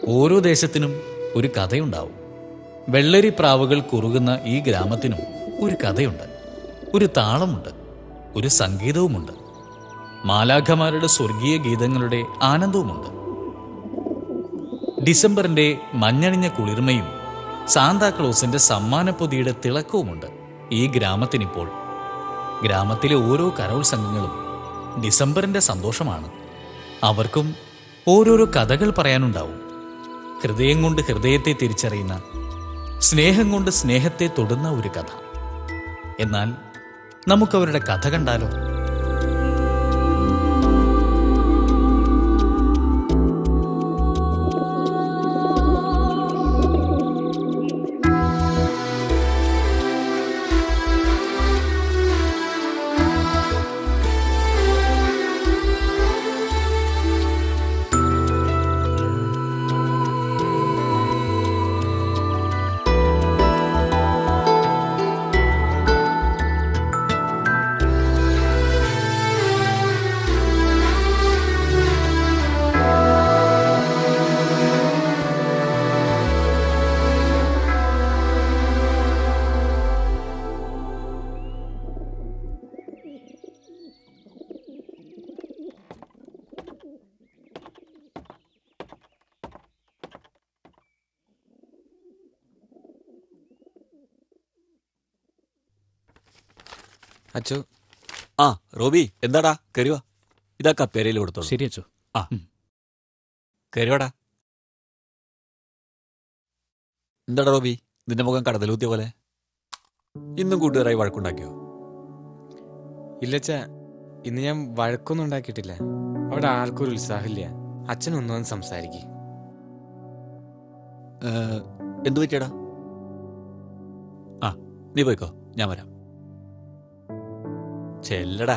ഓരോ ദേശത്തിനും ഒരു കഥയുണ്ടാവും വെള്ളരി പ്രാവുകൾ കുറുകുന്ന ഈ ഗ്രാമത്തിനും ഒരു കഥയുണ്ട് ഒരു താളമുണ്ട് ഒരു സംഗീതവുമുണ്ട് മാലാഖമാരുടെ സ്വർഗീയ ഗീതങ്ങളുടെ ആനന്ദവുമുണ്ട് ഡിസംബറിന്റെ മഞ്ഞണിഞ്ഞ കുളിർമയും സാന്താക്ലോസിന്റെ സമ്മാനപ്പൊതിയുടെ തിളക്കവുമുണ്ട് ഈ ഗ്രാമത്തിനിപ്പോൾ ഗ്രാമത്തിലെ ഓരോ കരോൾ സംഘങ്ങളും ഡിസംബറിന്റെ സന്തോഷമാണ് അവർക്കും ഓരോരോ കഥകൾ പറയാനുണ്ടാവും ഹൃദയം കൊണ്ട് ഹൃദയത്തെ തിരിച്ചറിയുന്ന സ്നേഹം കൊണ്ട് സ്നേഹത്തെ തൊടുന്ന ഒരു കഥ എന്നാൽ നമുക്കവരുടെ കഥ കണ്ടാലോ അച്ചോ ആ റോബി എന്താടാ കരുവാ ഇതാ കപ്പേരയിൽ കൊടുത്തോളൂ ശരി അച്ചോ ആ കരുവാടാ എന്താടാ റോബി നിന്റെ മുഖം കടതലൂത്തിയ പോലെ ഇന്നും കൂട്ടുകാരായി വഴക്കുണ്ടാക്കിയോ ഇല്ലച്ച ഇന്ന് ഞാൻ വഴക്കൊന്നും ഉണ്ടാക്കിയിട്ടില്ല അവിടെ ആർക്കും ഒരു ഉത്സാഹമില്ല അച്ഛനൊന്നും വന്ന് സംസാരിക്കും ഏ, എന്തു പറ്റിയടാ ആ നീ പോയിക്കോ ഞാൻ വരാം ചെല്ലടാ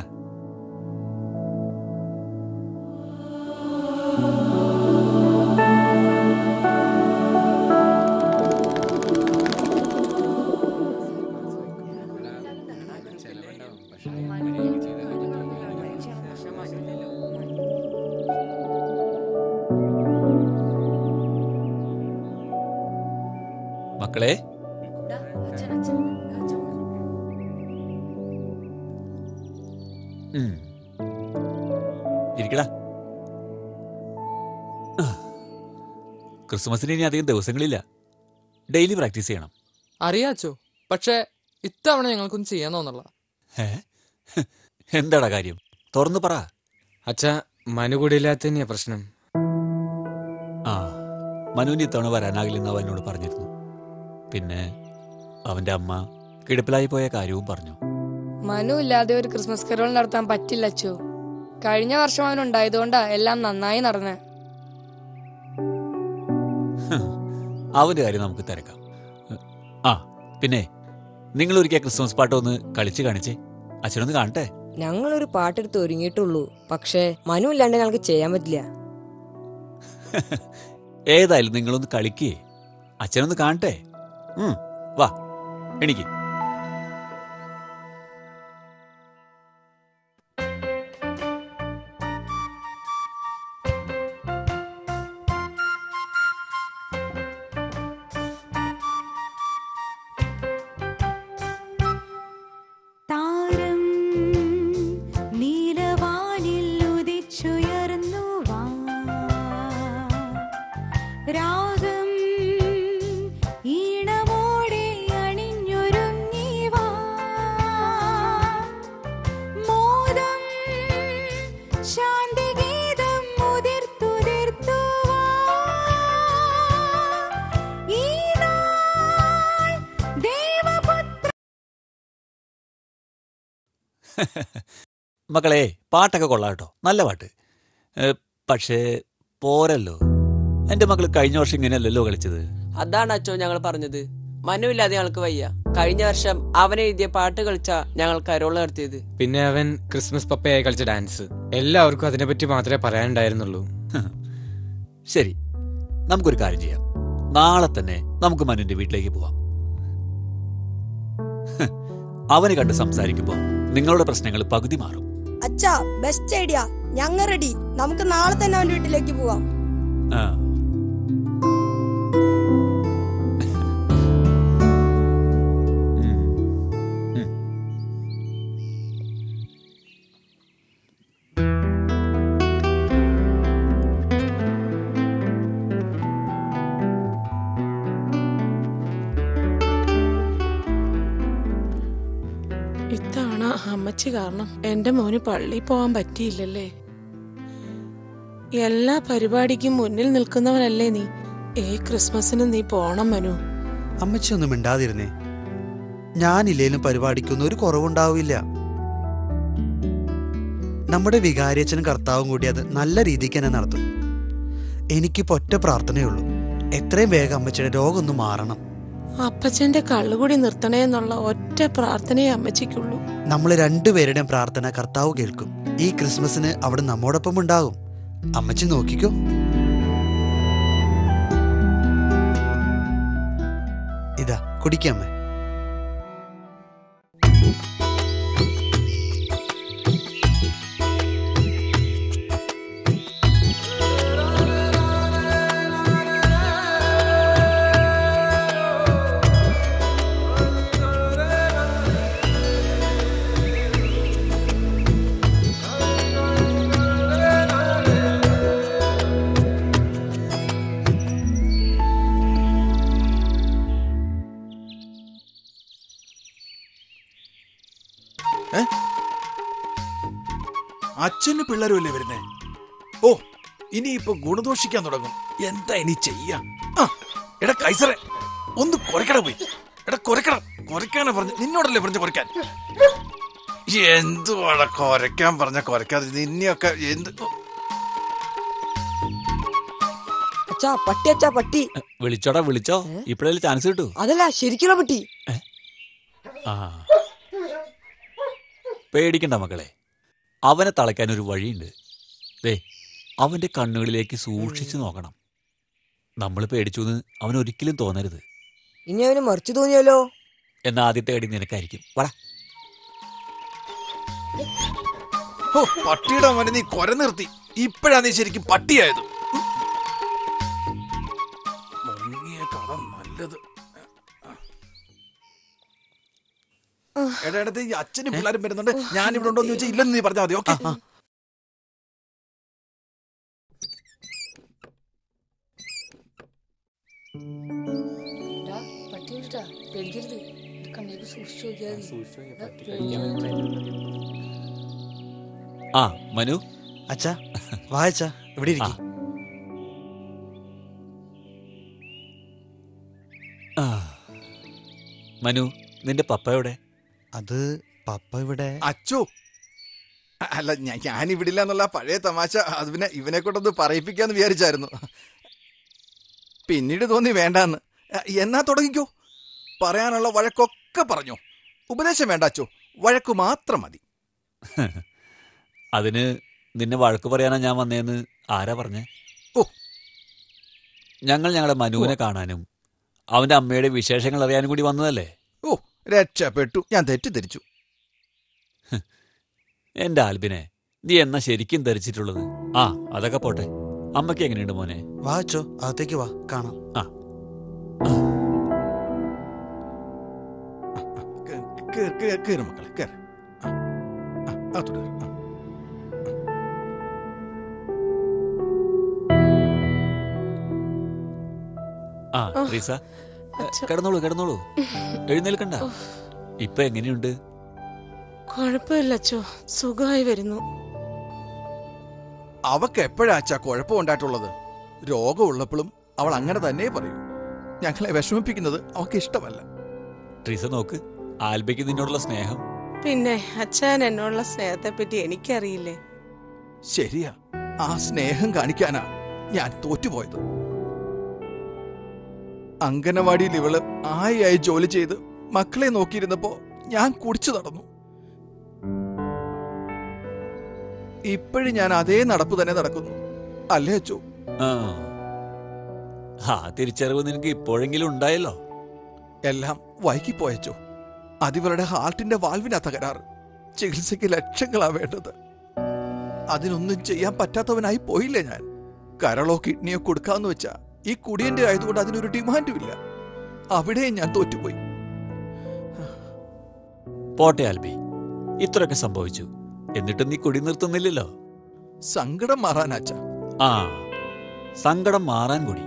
മക്കളെ ഉം. ഇരിക്കടാ ആ. ക്രിസ്മസിന് ഇനി അധികം ദിവസങ്ങളില്ല ഡെയിലി പ്രാക്ടീസ് ചെയ്യണം അറിയാച്ചോ പക്ഷേ ഇത്തവണ ഞങ്ങൾക്കൊന്നും ചെയ്യാൻ തോന്നല്ല ഏ? എന്താടാ കാര്യം തുറന്നു പറ അച്ഛ മനു കൂടെ ഇല്ലാത്ത തന്നെയാ പ്രശ്നം ആ മനുവിന് ഇത്തവണ വരാനാകില്ലെന്ന് അവൻ എന്നോട് പറഞ്ഞിരുന്നു പിന്നെ അവന്റെ അമ്മ കിടപ്പിലായി പോയ കാര്യവും പറഞ്ഞു മനു ഇല്ലാതെ ഒരു ക്രിസ്മസ് കരോൾ നടത്താൻ പറ്റില്ല അച്ചു കഴിഞ്ഞ വർഷം അവൻ ഉണ്ടായതുകൊണ്ടാ എല്ലാം നന്നായി നടന്നേ അവന്റെ കാര്യം നമുക്ക് തിരക്കാം ആ പിന്നെ നിങ്ങൾ ഒരിക്കൽ ക്രിസ്മസ് പാട്ട് ഒന്ന് കളിച്ച് കാണിച്ചേ അച്ഛനൊന്ന് കാണട്ടെ ഞങ്ങളൊരു പാട്ടെടുത്ത് ഒരുങ്ങിയിട്ടുള്ളൂ പക്ഷേ മനു ഇല്ലാണ്ട് ഞങ്ങൾക്ക് ചെയ്യാൻ പറ്റില്ല ഏതായാലും നിങ്ങളൊന്ന് കളിക്കേ അച്ഛനൊന്ന് കാണട്ടെ ഉം, വാ എനിക്ക് താരം നീലവാനിൽ ഉദിച്ചുയർന്നു വാ രാഗം ഈണമോടെ അണിഞ്ഞൊരുങ്ങി വാ മോദം ശാന്തിഗീതം ഉതിർത്തുതിർത്തു വാ ഈ നാൾ ദേവപുത്ര മക്കളെ പാട്ടൊക്കെ കൊള്ളാം കേട്ടോ നല്ല പാട്ട് ഏ, പക്ഷേ പോരല്ലോ എന്റെ മക്കൾ കഴിഞ്ഞ വർഷം ഇങ്ങനെയല്ലല്ലോ കളിച്ചത് അതാണ് അച്ചോ ഞങ്ങൾ പറഞ്ഞത് മനു ഇല്ലാതെ ഞങ്ങൾക്ക് വയ്യ കഴിഞ്ഞ വർഷം അവൻ എഴുതിയ പാട്ട് കളിച്ചാ ഞങ്ങൾ കരോൾ നടത്തിയത് പിന്നെ അവൻ ക്രിസ്മസ് പപ്പയായി കളിച്ച ഡാൻസ് എല്ലാവർക്കും അതിനെപ്പറ്റി മാത്രമേ പറയാനുണ്ടായിരുന്നുള്ളൂ ശരി നമുക്കൊരു കാര്യം ചെയ്യാം നാളെ തന്നെ നമുക്ക് മനുവിന്റെ വീട്ടിലേക്ക് പോവാം ഹ്, അവന് കണ്ട് സംസാരിക്കുമ്പോൾ നിങ്ങളുടെ പ്രശ്നങ്ങൾ പകുതി മാറും അച്ഛാ ബെസ്റ്റ് ഐഡിയ ഞങ്ങൾ റെഡി നമുക്ക് നാളെ തന്നെ അവന്റെ വീട്ടിലേക്ക് പോവാം ആ അമ്മച്ചി കാരണം എന്റെ മോന് പള്ളിയിൽ പോകാൻ പറ്റിയില്ലല്ലേ എല്ലാ പരിപാടിക്കും മുന്നിൽ നിൽക്കുന്നവനല്ലേ നീ ഈ ക്രിസ്മസിന് നീ പോണം മനു അമ്മച്ചി ഒന്നും മിണ്ടാതിരുന്നേ ഞാനില്ലേലും പരിപാടിക്കൊന്നും ഒരു കുറവുണ്ടാവില്ല നമ്മുടെ വികാരിയച്ഛനും കർത്താവും കൂടി അത് നല്ല രീതിക്ക് തന്നെ നടത്തും എനിക്കിപ്പോ ഒറ്റ പ്രാർത്ഥനയുള്ളൂ എത്രയും വേഗം അമ്മച്ചിയുടെ രോഗം ഒന്ന് മാറണം അപ്പച്ചന്റെ കള്ളുകൂടി നിർത്തണേ എന്നുള്ള ഒറ്റ പ്രാർത്ഥനയെ അമ്മച്ചിക്കുള്ളൂ നമ്മൾ രണ്ടുപേരുടെയും പ്രാർത്ഥന കർത്താവ് കേൾക്കും ഈ ക്രിസ്മസിന് അവിടെ നമ്മോടൊപ്പം ഉണ്ടാകും അമ്മച്ചി നോക്കിക്കോ ഇതാ കുടിക്കാമ്മേ അച്ഛന് പിള്ളേരുമല്ലേ വരുന്നേ ഓ ഇനിയിപ്പോ ഗുണദോഷിക്കാൻ തുടങ്ങും എന്താ ഇനി ചെയ്യാ ആ, എടാ കൈസറെ ഒന്ന് കുറയ്ക്കട പോയി എടാ കുറയ്ക്കണം കുറയ്ക്കാനാ പറഞ്ഞു നിന്നോടല്ലേ പറഞ്ഞു കുറയ്ക്കാൻ എന്തുവാടാ കുറയ്ക്കാൻ പറഞ്ഞ കുറയ്ക്കാതെ നിന്നെയൊക്കെ എന്ത് ഓ, അച്ഛാ പട്ടി അച്ഛാ പട്ടി വിളിച്ചോടാ വിളിച്ചോ ഇപ്പോഴല്ലേ ചാൻസ് കിട്ടൂ അതല്ല ശരിക്കുള്ള പട്ടി ആ പേടിക്കണ്ട മക്കളെ അവനെ തളയ്ക്കാൻ ഒരു വഴിയുണ്ട് ദേ അവന്റെ കണ്ണുകളിലേക്ക് സൂക്ഷിച്ചു നോക്കണം നമ്മൾ പേടിച്ചു എന്ന് അവൻ ഒരിക്കലും തോന്നരുത് ഇനി അവന് മറിച്ചു തോന്നിയല്ലോ എന്ന ആദ്യത്തെ കടി നിനക്കായിരിക്കും വാടാ ഓ പട്ടിയുടെ മോനെ നീ കൊര നിർത്തി ഇപ്പോഴാ നീ ശരിക്കും പട്ടിയായത് മുങ്ങിയ കട നല്ലത് എടാ എടാ, ദേ ഈ അച്ഛനും പിള്ളേരും വരുന്നുണ്ട് ഞാൻ ഇവിടെ ഉണ്ടോന്ന് ചോദിച്ചാൽ ഇല്ലെന്ന് നീ പറഞ്ഞാൽ മതി ഓക്കെ പട്ടി വിട്ടാ പേടിക്കരുത് കണ്ണിലേക്ക് സൂക്ഷിച്ചു ആ മനു അച്ഛാ വായച്ചാ ഇവിടെ ഇരിക്കും ആ മനു നിന്റെ പപ്പ എവിടെ അത് പപ്പ ഇവിടെ അച്ചോ അ- അല്ല ഞാൻ ഞാൻ ഇവിടില്ല എന്നുള്ള പഴയ തമാശ അത് പിന്നെ ഇവനെ കൊണ്ടൊന്ന് പറയിപ്പിക്കാന്ന് വിചാരിച്ചായിരുന്നു പിന്നീട് തോന്നി വേണ്ടാന്ന് അ, എന്നാ തുടങ്ങിക്കോ പറയാനുള്ള വഴക്കൊക്കെ പറഞ്ഞോ ഉപദേശം വേണ്ട അച്ചോ വഴക്കു മാത്രം മതി അതിന് നിന്നെ വഴക്ക് പറയാനാ ഞാൻ വന്നേന്ന് ആരാ പറഞ്ഞേ ഓ. ഞങ്ങൾ ഞങ്ങളുടെ മനുവിനെ കാണാനും അവന്റെ അമ്മയുടെ വിശേഷങ്ങൾ അറിയാനും കൂടി വന്നതല്ലേ ഓ രക്ഷപ്പെട്ടു ഞാൻ തെറ്റിദ്ധരിച്ചു എന്റെ ആൽബിനെ നീ എന്നാ ശരിക്കും ധരിച്ചിട്ടുള്ളത് ആ അതൊക്കെ പോട്ടെ അമ്മയ്ക്ക് എങ്ങനെയുണ്ട് മോനെ വാച്ചോ അകത്തേക്ക് വാ കാണാം കേ- കേ- കേ- കേറ് മക്കളെ കേറ് ആ, ആ, അകത്തോട്ട് കേറ്. ആ. ആ ആ, ട്രീസ അച്ഛാ. കിടന്നോളൂ കിടന്നോളൂ എഴുന്നേൽക്കണ്ട ഇപ്പൊ എങ്ങനെയുണ്ട് കുഴപ്പമില്ല അച്ചോ സുഖമായി വരുന്നു അവക്ക് എപ്പോഴാ അച്ഛാ കുഴപ്പമുണ്ടായിട്ടുള്ളത് രോഗമുള്ളപ്പോഴും അവൾ അങ്ങനെ തന്നെ പറയൂ ഞങ്ങളെ വിഷമിപ്പിക്കുന്നത് അവക്ക് ഇഷ്ടമല്ല ട്രീസ നോക്ക് ആൽബയ്ക്ക് നിന്നോടുള്ള സ്നേഹം പിന്നെ അച്ഛൻ എന്നോടുള്ള സ്നേഹത്തെ പറ്റി എനിക്കറിയില്ലേ ശരിയാ ആ സ്നേഹം കാണിക്കാനാ ഞാൻ തോറ്റുപോയത് അങ്കനവാടിയിൽ ഇവള് ആയി ജോലി ചെയ്ത് മക്കളെ നോക്കിയിരുന്നപ്പോ ഞാൻ കുടിച്ചു നടന്നു ഇപ്പോഴും ഞാൻ അതേ നടപ്പ് തന്നെ നടക്കുന്നു അല്ലേ അച്ചു ആ ആ തിരിച്ചറിവ് നിനക്ക് ഇപ്പോഴെങ്കിലും ഉണ്ടായല്ലോ എല്ലാം വൈകിപ്പോയച്ചോ അതിവരുടെ ഹാർട്ടിന്റെ വാൽവിനാ തകരാറ് ചികിത്സയ്ക്ക് ലക്ഷങ്ങളാ വേണ്ടത് അതിനൊന്നും ചെയ്യാൻ പറ്റാത്തവനായി പോയില്ലേ ഞാൻ കരളോ കിഡ്നിയോ കൊടുക്കാന്ന് വെച്ചാ ഈ കുടിയന്റെ ആയതുകൊണ്ട് അതിനൊരു ഡിമാൻഡും ഇല്ല അവിടെയും ഞാൻ തോറ്റുപോയി പോട്ടെ ആൽബി ഇത്രയൊക്കെ സംഭവിച്ചു എന്നിട്ടും നീ കുടി നിർത്തുന്നില്ലല്ലോ സങ്കടം മാറാനാച്ച ആ സങ്കടം മാറാൻ കൂടി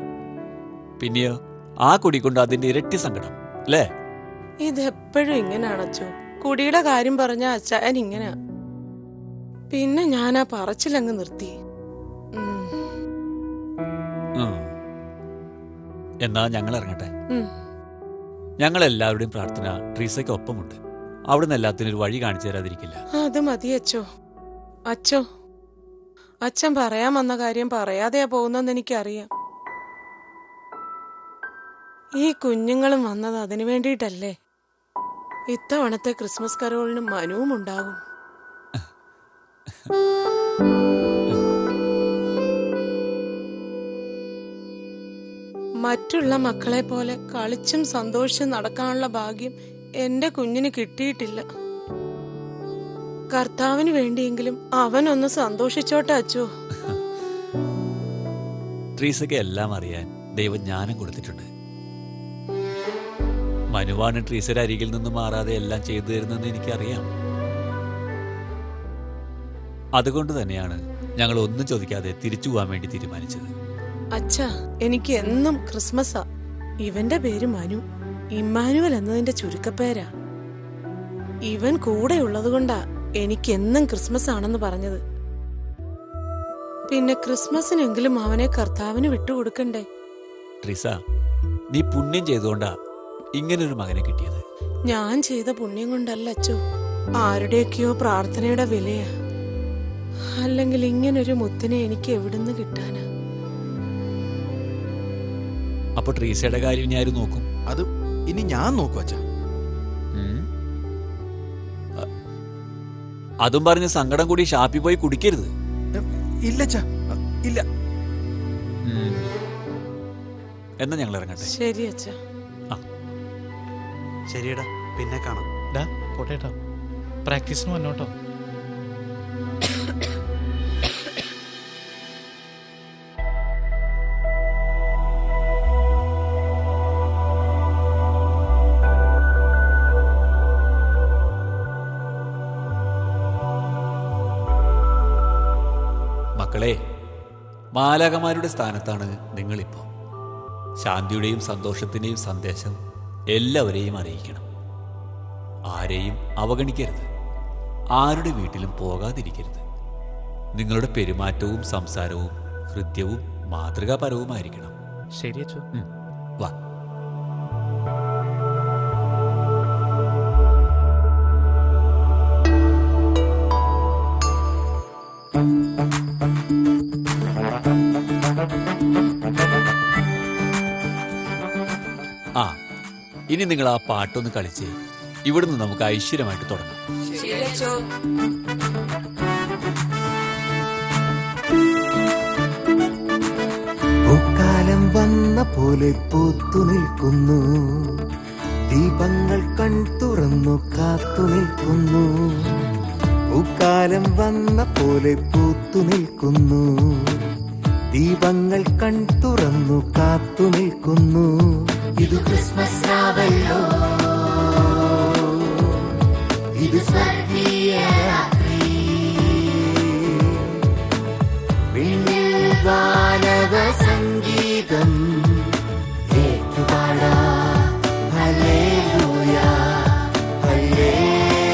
പിന്നെയോ ആ കുടി കൊണ്ട് അതിന്റെ ഇരട്ടി സങ്കടം അല്ലേ ഇതെപ്പോഴും ഇങ്ങനെയാണച്ചോ കുടിയുടെ കാര്യം പറഞ്ഞ അച്ചായൻ ഇങ്ങനെ പിന്നെ ഞാൻ ആ പറച്ചിലങ്ങ് നിർത്തി ഉം, ഉം. എന്നാ ഞങ്ങൾ ഇറങ്ങട്ടെ ഉം. ഞങ്ങൾ എല്ലാവരുടെയും പ്രാർത്ഥന ട്രീസയ്ക്ക് ഒപ്പമുണ്ട് അവിടുന്ന് എല്ലാത്തിനും ഒരു വഴി കാണിച്ചു തരാതിരിക്കില്ല അത് മതി അച്ചോ അച്ചോ അച്ഛൻ പറയാൻ വന്ന കാര്യം പറയാതെയാ പോകുന്നെന്ന് എനിക്കറിയാം ഈ കുഞ്ഞുങ്ങളും വന്നത് അതിനു വേണ്ടിയിട്ടല്ലേ ഇത്തവണത്തെ ക്രിസ്മസ് കരോളിന് മനുവും ഉണ്ടാകും മറ്റുള്ള മക്കളെ പോലെ കളിച്ചും സന്തോഷിച്ചും നടക്കാനുള്ള ഭാഗ്യം എന്റെ കുഞ്ഞിന് കിട്ടിയിട്ടില്ല കർത്താവിന് വേണ്ടിയെങ്കിലും അവനൊന്ന് സന്തോഷിച്ചോട്ടെ അച്ചോ ട്രീസയ്ക്ക് എല്ലാം അറിയാൻ ദൈവം ജ്ഞാനം കൊടുത്തിട്ടുണ്ട് മനുവാണ് ട്രീസയുടെ അരികിൽ നിന്ന് മാറാതെ എല്ലാം ചെയ്തു തരുന്നതെന്ന് എനിക്കറിയാം അതുകൊണ്ട് തന്നെയാണ് ഞങ്ങൾ ഒന്നും ചോദിക്കാതെ തിരിച്ചു പോകാൻ വേണ്ടി തീരുമാനിച്ചത് അച്ഛാ എനിക്ക് എന്നും ക്രിസ്മസാ ഇവന്റെ പേര് മനു ഇമ്മാനുവൽ എന്നതിന്റെ ചുരുക്കപ്പേരാ ഇവൻ കൂടെ ഉള്ളതുകൊണ്ടാ എനിക്ക് എന്നും ക്രിസ്മസ് ആണെന്ന് പറഞ്ഞത് പിന്നെ ക്രിസ്മസിനെങ്കിലും അവനെ കർത്താവിന് വിട്ടുകൊടുക്കണ്ടേ ട്രീസ നീ പുണ്യം ചെയ്തുകൊണ്ടാ ഇങ്ങനൊരു മകനെ കിട്ടിയത് ഞാൻ ചെയ്ത പുണ്യം കൊണ്ടല്ല അച്ചോ ആരുടെയൊക്കെയോ പ്രാർത്ഥനയുടെ വിലയാ അല്ലെങ്കിൽ ഇങ്ങനൊരു മുത്തിനെ എനിക്ക് എവിടുന്ന് കിട്ടാനാ അപ്പൊ ട്രീസയുടെ കാര്യം ഞാൻ ആര് നോക്കും അത് ഇനി ഞാൻ നോക്കും അച്ഛാ ഉം. അ- അതും പറഞ്ഞ് സങ്കടം കൂടി ഷാപ്പിൽ പോയി കുടിക്കരുത് ഇല്ല അച്ഛാ ഇല്ല ഉം. എന്നാ ഞങ്ങൾ ഇറങ്ങട്ടെ ശരി അച്ഛാ ശരിയടാ പിന്നെ കാണാം ഡാ പോട്ടേട്ടോ പ്രാക്ടീസിന് വന്നോട്ടോ മക്കളെ മാലാകമാരുടെ സ്ഥാനത്താണ് നിങ്ങളിപ്പോൾ ശാന്തിയുടെയും സന്തോഷത്തിന്റെയും സന്ദേശം എല്ലാവരെയും അറിയിക്കണം ആരെയും അവഗണിക്കരുത് ആരുടെ വീട്ടിലും പോകാതിരിക്കരുത് നിങ്ങളുടെ പെരുമാറ്റവും സംസാരവും ഹൃദ്യവും മാതൃകാപരവുമായിരിക്കണം ശരി അച്ചോ ഉം. വാ ആ ഇനി നിങ്ങൾ ആ പാട്ടൊന്ന് കളിച്ച് ഇവിടുന്ന് നമുക്ക് ഐശ്വര്യമായിട്ട് തുടങ്ങാം ശരി അച്ചോ പൂക്കാലം വന്ന പോലെ പൂത്തു നിൽക്കുന്നു ദീപങ്ങൾ കൺ തുറന്നു കാത്തു നിൽക്കുന്നു പൂക്കാലം വന്ന പോലെ പൂത്തു നിൽക്കുന്നു ദീപങ്ങൾ കൺ തുറന്നു കാത്തു നിൽക്കുന്നു ഇത് ക്രിസ്മസ് രാവല്ലോ ഇത് സ്വർഗീയ രാത്രി വിണ്ണിൽ വാനവ സംഗീതം ഏറ്റുപാടാ hallelujah hallelujah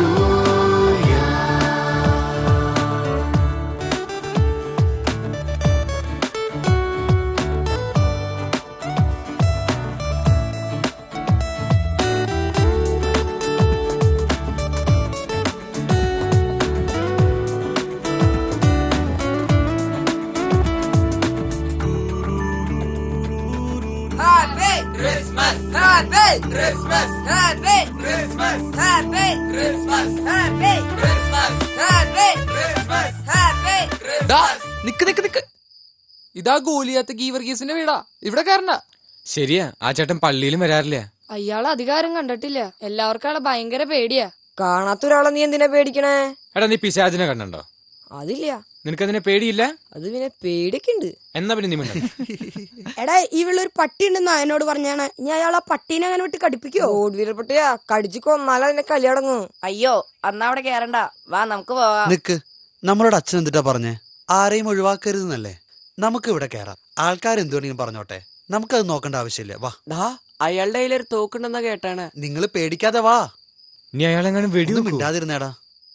Happy Christmas! Happy Christmas! Happy Christmas! Happy Christmas! Happy Christmas! Happy Christmas! Happy ഡാ Christmas! നിക്ക് നിക്ക് നിക്ക് ഇതാ ഗോലിയാത്ത ഗീവർഗീസിന്റെ വീടാ ഇവിടെ കാരണ ശരിയാ ആ ചേട്ടൻ പള്ളിയിലും വരാറില്ല അയാൾ അധികാരം കണ്ടിട്ടില്ല എല്ലാവർക്കും ആളെ ഭയങ്കര പേടിയാ കാണാത്ത ഒരാളെ നീ എന്തിനാ പേടിക്കണേ എടാ നീ പിശാചിനെ കണ്ടോ അതില്ല നിനക്കതിനെ പേടിയില്ല അത് പിന്നെ പേടിയൊക്കെ ഉണ്ട് എന്നാ പിന്നെ നീ മിണ്ടണ്ട. എടാ ഇവളൊരു പട്ടി ഉണ്ടെന്ന് എന്നോട് പറഞ്ഞാണ് ഇനി അയാൾ ആ പട്ടീനെ അങ്ങനെ വിട്ട് കടിപ്പിക്കോ ഓട് വീരപ്പട്ടിയാ കടിച്ചു കൊന്നാലും അതിന്റെ കല്യാടങ്ങും അയ്യോ അന്നാ അവിടെ കേറണ്ട വാ നമുക്ക് പോവാം നിക്ക് നമ്മളോട് അച്ഛൻ എന്തിട്ടാ പറഞ്ഞേ ആരെയും ഒഴിവാക്കരുതെന്നല്ലേ നമുക്ക് ഇവിടെ കയറാം ആൾക്കാർ എന്ത് വേണമെങ്കിലും പറഞ്ഞോട്ടെ നമുക്കത് നോക്കേണ്ട ആവശ്യമില്ല വാ ഡാ അയാളുടെ കയ്യിലൊരു തോക്കുണ്ടെന്ന കേട്ടാണ് നിങ്ങൾ പേടിക്കാതെ വാ ഇനി അയാളെങ്ങാനും വെടി ഒന്നും മിണ്ടാതിരുന്നേടാ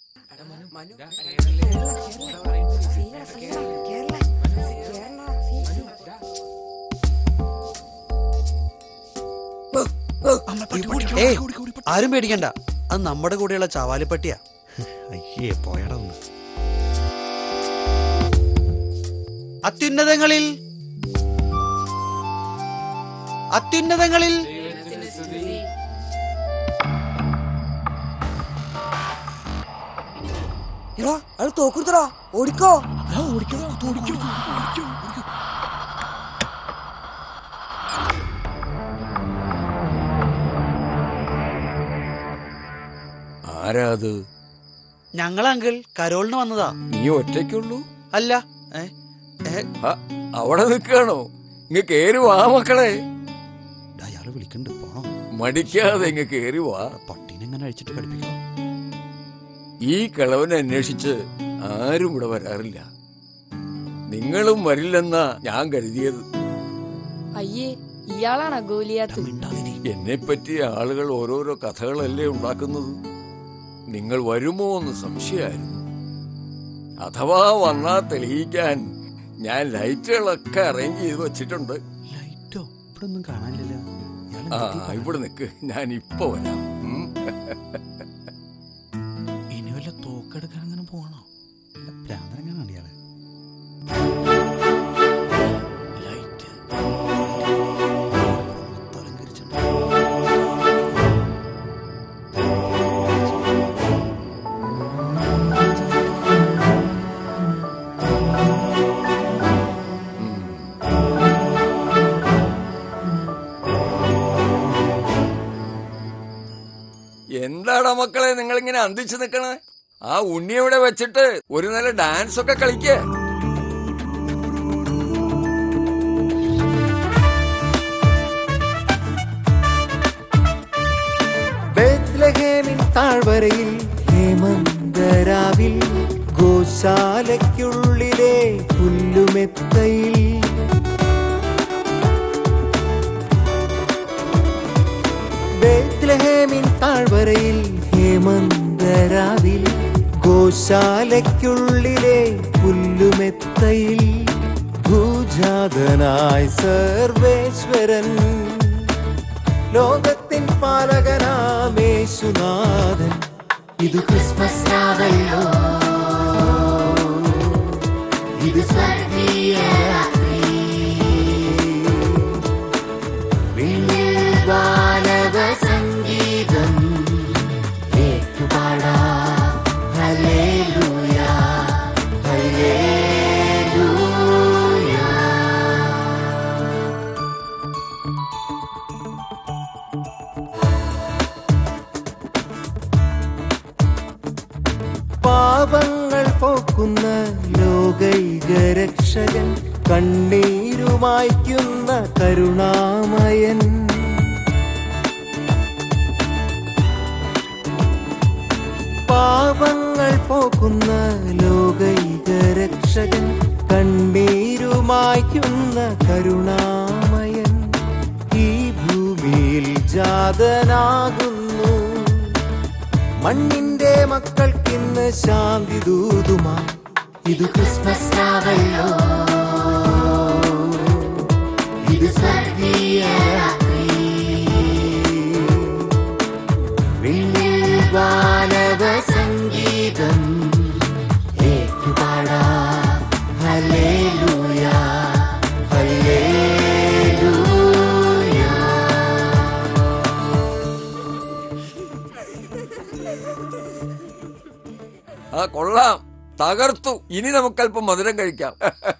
ഏയ് ആരും പേടിക്കണ്ട അത് നമ്മുടെ കൂടെയുള്ള ചവാലിപ്പട്ടിയാ അയ്യേ പോയടാ ഒന്ന് അത്യുന്നതങ്ങളിൽ അത്യുന്നതങ്ങളിൽ എടാ അയാൾ തോക്കെടുത്തടാ ഓടിക്കോ ആരാ അത് ഞങ്ങൾ അങ്കിൾ കരോളിന് വന്നതാ നീ ഒറ്റയ്ക്കുള്ളൂ അല്ല ഏ, ഏ, ആ, അവിടെ നിൽക്കുകയാണോ ഇങ്ങ കേറി വാ മക്കളെ അയാള് വിളിക്കണ്ട് പോണോ മടിക്കാതെ ഇങ്ങ കേറി വാ പട്ടീനെ എങ്ങനെ അഴിച്ചിട്ട് കടിപ്പിക്കണം ഈ കിളവനെ അന്വേഷിച്ച് ആരും ഇവിടെ വരാറില്ല നിങ്ങളും വരില്ലെന്നാ ഞാൻ കരുതിയത് അയ്യേ ഇയാളാണ് ഗോലിയാത്ത് എന്നെപ്പറ്റി ആളുകൾ ഓരോരോ കഥകളല്ലേ ഉണ്ടാക്കുന്നത് നിങ്ങൾ വരുമോ എന്ന് സംശയമായിരുന്നു അഥവാ വന്നാ തെളിയിക്കാൻ ഞാൻ ലൈറ്റുകളൊക്കെ അറേഞ്ച് ചെയ്ത് വെച്ചിട്ടുണ്ട് ലൈറ്റോ ഇവിടെ ഒന്നും കാണാനില്ലല്ലോ ആ ഇവിടെ നിൽക്ക് ഞാൻ ഇപ്പൊ വരാം ഉം. ഇനി വല്ല തോക്കെടുക്കാൻ അങ്ങനെ പോകണോ ഭ്രാന്തനെങ്ങാനാണ് ഇയാള് ലൈറ്റ് എന്താടാ മക്കളെ നിങ്ങൾ ഇങ്ങനെ അന്തിച്ചു നിക്കണേ ആ ഉണ്ണി ഇവിടെ വെച്ചിട്ട് ഒരു നല്ല ഡാൻസ് ഒക്കെ കളിക്കേ ബേത്ലഹേമിൻ താഴ്വരയിൽ ഹേമന്തരാവിൽ ഗോശാലയ്ക്കുള്ളിലെ പുല്ലുമെത്തയിൽ ബേത്ലഹേമിൻ താഴ്വരയിൽ ഹേമന്തരാവിൽ ഗോശാലയ്ക്കുള്ളിലെ പുല്ലുമെത്തയിൽ ഭൂജാതനായി സർവേശ്വരൻ ലോകത്തിൻ പാലകനാമേശുനാഥൻ ഇത് ക്രിസ്മസ് രാവല്ലോ ഇത് സ്വർഗീയ രാത്രി. വിണ്ണിൽ വാനവ സംഗീതം ഏറ്റുപാടാം. Hallelujah, hallelujah. പാപങ്ങൾ പോക്കുന്ന ലോകൈകരക്ഷകൻ കണ്ണീരുമായ്ക്കുന്ന കരുണാമയൻ പാപങ്ങൾ പോക്കുന്ന ലോകൈകരക്ഷകൻ കണ്ണീരുമായ്ക്കുന്ന കരുണാമയൻ ഈ ഭൂമിയിൽ ജാതനാകുന്നു മണ്ണിന്റെ മക്കൾക്കിന്ന് ശാന്തി ദൂതുമാ ഇത് ക്രിസ്മസ് രാവല്ലോ ഇത് സ്വർഗീയ രാത്രി. വിണ്ണിൽ വാനവ സംഗീതം ഏറ്റുപാടാം. Hallelujah, hallelujah. ആ കൊള്ളാം തകർത്തു ഇനി നമുക്കല്പം മധുരം കഴിക്കാം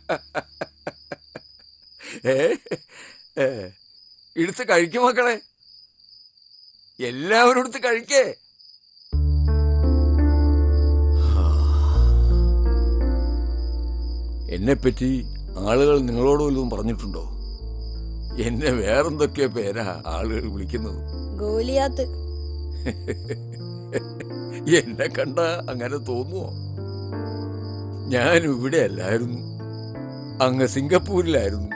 ഏ ഏ, എടുത്ത് കഴിക്കും മക്കളെ എല്ലാവരും എടുത്ത് കഴിക്കേ എന്നെപ്പറ്റി ആളുകൾ നിങ്ങളോട് വല്ലതും പറഞ്ഞിട്ടുണ്ടോ എന്നെ വേറെന്തൊക്കെയോ പേരാ ആളുകൾ വിളിക്കുന്നത് ഗോലിയാത്ത് എന്നെ കണ്ട അങ്ങനെ തോന്നുവോ ഞാൻ ഇവിടെ അല്ലായിരുന്നു അങ്ങ് സിംഗപ്പൂരിലായിരുന്നു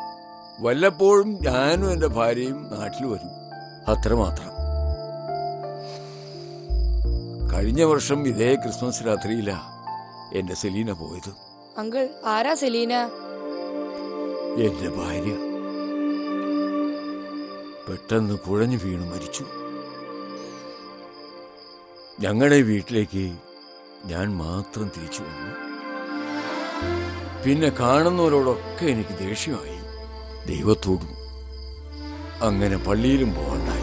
വല്ലപ്പോഴും ഞാനും എന്റെ ഭാര്യയും നാട്ടിൽ വരും അത്രമാത്രം കഴിഞ്ഞ വർഷം ഇതേ ക്രിസ്മസ് രാത്രിയിലാ എന്റെ സെലീന പോയത് അങ്കിൾ ആരാ സെലീന എന്റെ ഭാര്യ പെട്ടെന്ന് കുഴഞ്ഞു വീണു മരിച്ചു ഞങ്ങളുടെ വീട്ടിലേക്ക് ഞാൻ മാത്രം തിരിച്ചു വന്നു പിന്നെ കാണുന്നവരോടൊക്കെ എനിക്ക് ദേഷ്യമായി ദൈവത്തോടും അങ്ങനെ പള്ളിയിലും പോകണ്ടായി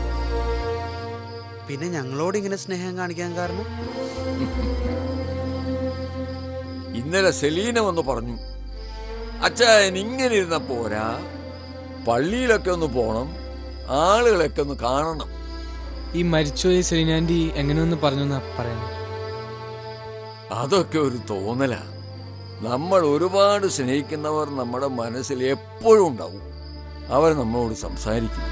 പിന്നെ ഞങ്ങളോട് ഇങ്ങനെ സ്നേഹം കാണിക്കാൻ കാരണം ഇന്നലെ സെലീന വന്ന് പറഞ്ഞു അച്ഛൻ ഇങ്ങനെ ഇരുന്ന പോരാ പള്ളിയിലൊക്കെ ഒന്ന് പോണം ആളുകളൊക്കെ ഒന്ന് കാണണം ഈ മരിച്ചുപോയ സെലീനാൻറ്റി എങ്ങനെയൊന്ന് പറഞ്ഞു എന്നാ പറയണേ അതൊക്കെ ഒരു തോന്നല നമ്മൾ ഒരുപാട് സ്നേഹിക്കുന്നവർ നമ്മുടെ മനസ്സിൽ എപ്പോഴും ഉണ്ടാവും അവർ നമ്മളോട് സംസാരിക്കും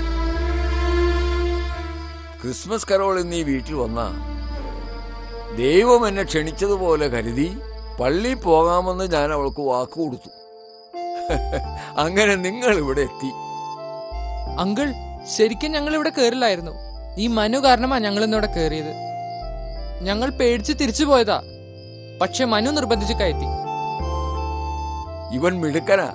ക്രിസ്മസ് കരോൾ നീ വീട്ടിൽ വന്ന ദൈവം എന്നെ ക്ഷണിച്ചതുപോലെ കരുതി പള്ളി പോകാമെന്ന് ഞാൻ അവൾക്ക് വാക്ക് കൊടുത്തു അങ്ങനെ നിങ്ങൾ ഇവിടെ എത്തി അങ്കിൾ ശരിക്കും ഞങ്ങൾ ഇവിടെ കേറില്ലായിരുന്നു ഈ മനു കാരണമാ ഞങ്ങൾ ഇന്നിവിടെ കേറിയത് ഞങ്ങൾ പേടിച്ച് തിരിച്ചു പോയതാ പക്ഷെ മനു നിർബന്ധിച്ച് കയറ്റി ഇവൻ മിടുക്കനാ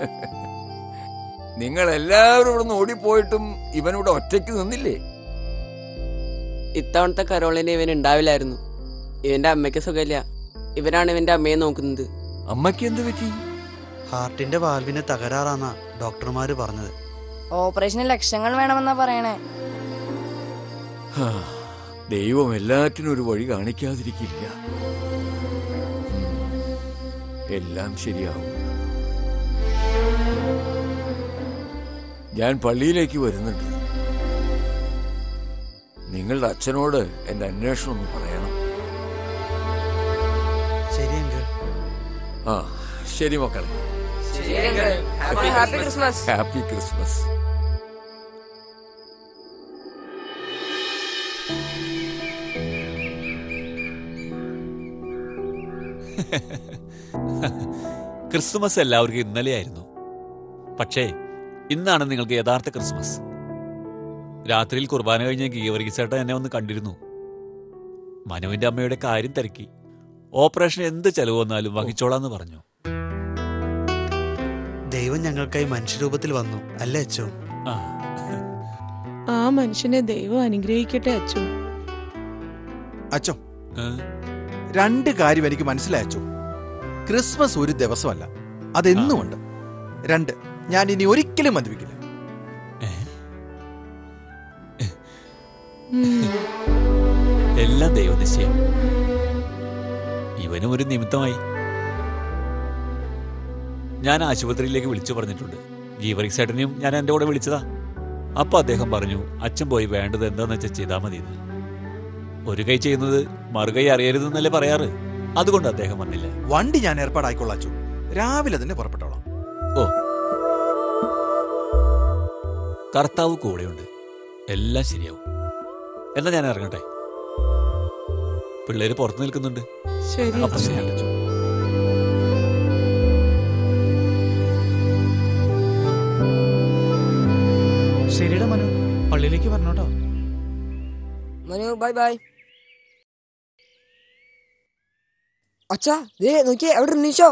നിങ്ങൾ എല്ലാവരും ഇവിടെ നിന്ന് ഓടിപ്പോയിട്ടും ഇവൻ ഇവിടെ ഒറ്റയ്ക്ക് നിന്നില്ലേ ഇത്തവണത്തെ കരോളിന് ഇവൻ ഉണ്ടാവില്ലായിരുന്നു ഇവന്റെ അമ്മയ്ക്ക് സുഖമില്ല ഇവനാണ് ഇവന്റെ അമ്മയെ നോക്കുന്നത് അമ്മയ്ക്ക് എന്ത് പറ്റി ഹാർട്ടിന്റെ വാൽവിന് തകരാറാന്നാ ഡോക്ടർമാര് പറഞ്ഞത് ഓപ്പറേഷന് ലക്ഷങ്ങൾ വേണമെന്നാ പറയണേ ഹാ, ദൈവം എല്ലാറ്റിനും ഒരു വഴി കാണിക്കാതിരിക്കില്ല ഉം, എല്ലാം ശരിയാവും ഞാൻ പള്ളിയിലേക്ക് വരുന്നുണ്ട് നിങ്ങളുടെ അച്ഛനോട് എന്റെ അന്വേഷണം ഒന്ന് പറയണം ശരി അങ്കിൾ ആ ശരി മക്കളെ happy Christmas happy Christmas Christmas എല്ലാവർക്കും ഇന്നലെയായിരുന്നു പക്ഷേ ഇന്നാണ് നിങ്ങൾക്ക് യഥാർത്ഥ ക്രിസ്മസ് രാത്രിയിൽ കുർബാന കഴിഞ്ഞ ഗീവർഗിച്ചേട്ടൻ എന്നെ ഒന്ന് കണ്ടിരുന്നു മനുവിന്റെ അമ്മയുടെ കാര്യം തിരക്കി ഓപ്പറേഷൻ എന്ത് ചെലവ് വന്നാലും വഹിച്ചോളാന്ന് പറഞ്ഞു ദൈവം ഞങ്ങൾക്കായി മനുഷ്യരൂപത്തിൽ വന്നു അല്ലേ അച്ചോ ആ ആ മനുഷ്യനെ ദൈവം അനുഗ്രഹിക്കട്ടെ അച്ചു അച്ചോ ഏ? രണ്ട് കാര്യം എനിക്ക് മനസ്സിലായി അച്ചോ ക്രിസ്മസ് ഒരു ദിവസമല്ല അതെന്നുമുണ്ട് രണ്ട് ഞാൻ ഇനി ഒരിക്കലും മദ്യപിക്കില്ല എല്ലാം ദൈവനിശ്ചയം ഇവനും ഒരു നിമിത്തമായി ഞാൻ ആശുപത്രിയിലേക്ക് വിളിച്ചു പറഞ്ഞിട്ടുണ്ട് ഗീവറിക് സേട്ടനെയും ഞാൻ എൻ്റെ കൂടെ വിളിച്ചതാ അപ്പൊ അദ്ദേഹം പറഞ്ഞു അച്ഛൻ പോയി വേണ്ടത് എന്താന്ന് വെച്ചാൽ ചെയ്താൽ മതി എന്ന്. ഒരു കൈ ചെയ്യുന്നത് മറുകൈ അറിയരുതെന്നല്ലേ പറയാറ് അതുകൊണ്ട് അദ്ദേഹം വന്നില്ല വണ്ടി ഞാൻ ഏർപ്പാടായിക്കൊള്ളാം അച്ചോ രാവിലെ തന്നെ പുറപ്പെട്ടോളാം ഓ കർത്താവ് കൂടെയുണ്ട് എല്ലാം ശരിയാവും എന്നാ ഞാൻ ഇറങ്ങട്ടെ പിള്ളേര് പുറത്തു നിൽക്കുന്നുണ്ട് ശരി അപ്പൊ ശരി അച്ഛോ. ശരിയുടെ മനു പള്ളിയിലേക്ക് പറഞ്ഞോട്ടോ മനു ബൈ ബൈ അച്ഛാ ദേ നോക്കിയേ അവിടെ ഉണ്ണീശോ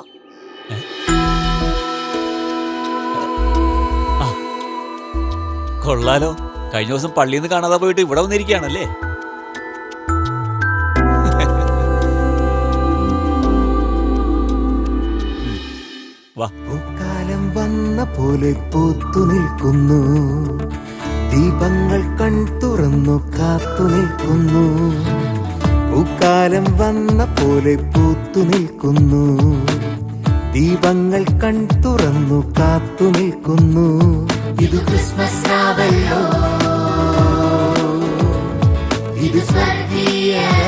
കൊള്ളാലോ കഴിഞ്ഞ ദിവസം പള്ളിയിൽ നിന്ന് കാണാതെ പോയിട്ട് ഇവിടെ വന്നിരിക്കുകയാണല്ലേ വാ കാലം വന്ന പോലെ പൂത്തു നിൽക്കുന്നു ദീപങ്ങൾ കൺ തുറന്നു കാത്തു നിൽക്കുന്നു പൂക്കാലം വന്ന പോലെ പൂത്തു നിൽക്കുന്നു ദീപങ്ങൾ കൺ തുറന്നു കാത്തു നിൽക്കുന്നു ഇത് ക്രിസ്മസ് രാവല്ലോ ഇത് സ്വർഗീയ